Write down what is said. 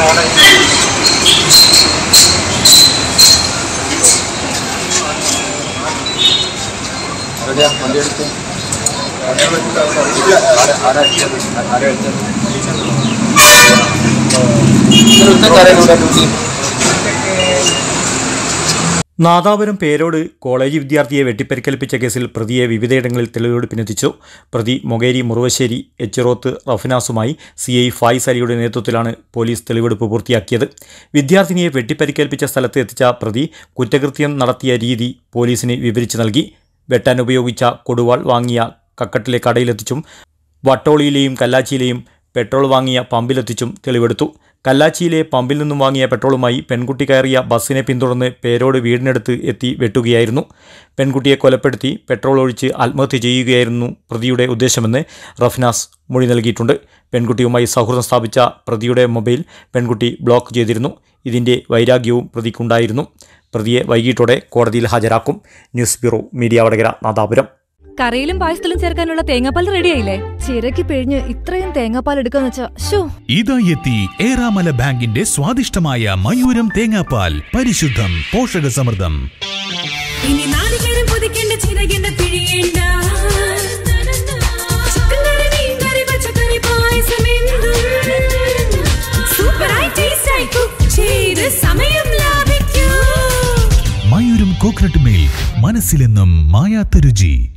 എവിടെയാ വണ്ടി എടുത്ത് ആരാ അടിച്ചത് ആരാ അടിച്ചത് കരയിലൂടെ ഡ്യൂട്ടി നാദാപുരം പേരോട് കോളേജ് വിദ്യാർത്ഥിയെ വെട്ടിപ്പരിക്കേൽപ്പിച്ച കേസിൽ പ്രതിയെ വിവിധയിടങ്ങളിൽ തെളിവെടുപ്പിനെത്തിച്ചു പ്രതി മൊകേരി മുറുവശ്ശേരി എച്ചിറോത്ത് റഫിനാസുമായി സി ഐ ഫായിസ് അലിയുടെ നേതൃത്വത്തിലാണ് പോലീസ് തെളിവെടുപ്പ് പൂർത്തിയാക്കിയത് വിദ്യാർത്ഥിനിയെ വെട്ടിപ്പരിക്കേൽപ്പിച്ച സ്ഥലത്ത് എത്തിച്ച പ്രതി കുറ്റകൃത്യം നടത്തിയ രീതി പോലീസിന് വിവരിച്ചു നൽകി വെട്ടാൻ ഉപയോഗിച്ച കൊടുവാൾ വാങ്ങിയ കക്കട്ടിലെ കടയിലെത്തിച്ചും വട്ടോളിയിലെയും കല്ലാച്ചിയിലെയും പെട്രോൾ വാങ്ങിയ പമ്പിലെത്തിച്ചും തെളിവെടുത്തു കല്ലാച്ചിയിലെ പമ്പിൽ നിന്നും വാങ്ങിയ പെട്രോളുമായി പെൺകുട്ടി കയറിയ ബസ്സിനെ പിന്തുടർന്ന് പേരോട് വീടിനടുത്ത് എത്തി വെട്ടുകയായിരുന്നു പെൺകുട്ടിയെ കൊലപ്പെടുത്തി പെട്രോൾ ഒഴിച്ച് ആത്മഹത്യ ചെയ്യുകയായിരുന്നു പ്രതിയുടെ ഉദ്ദേശമെന്ന് റഫ്നാസ് മൊഴി നൽകിയിട്ടുണ്ട് പെൺകുട്ടിയുമായി സൗഹൃദം സ്ഥാപിച്ച പ്രതിയുടെ മൊബൈൽ പെൺകുട്ടി ബ്ലോക്ക് ചെയ്തിരുന്നു ഇതിൻ്റെ വൈരാഗ്യവും പ്രതിക്കുണ്ടായിരുന്നു പ്രതിയെ വൈകിട്ടോടെ കോടതിയിൽ ഹാജരാക്കും news bureau media Vadakara Nadapuram കറിയിലും പായസത്തിലും ചേർക്കാനുള്ള തേങ്ങാപ്പാൽ റെഡിയായില്ലേ ചിരക്കി പിഴിഞ്ഞ് ഇത്രയും തേങ്ങാപ്പാൽ എടുക്കാന്ന് വെച്ചാ ഷോ ഇതാ എത്തി ഏറാമല ബാങ്കിന്റെ സ്വാദിഷ്ടമായ മയൂരം തേങ്ങാപ്പാൽ പരിശുദ്ധം പോഷകസമൃദ്ധം ഇനി നാളികേരം പൊതിക്കേണ്ട ചിരകേണ്ട പിഴിയേണ്ട ചിക്കൻ കറി, മീൻ കറി, പച്ചക്കറി, പായസം എന്തും സൂപ്പറായി ടേസ്റ്റായി കുക്ക് ചെയ്ത് സമയം ലാഭിക്കൂ മയൂരം കോക്കനട്ട് മിൽക്ക് മനസ്സിലെന്നും മായാത്ത രുചി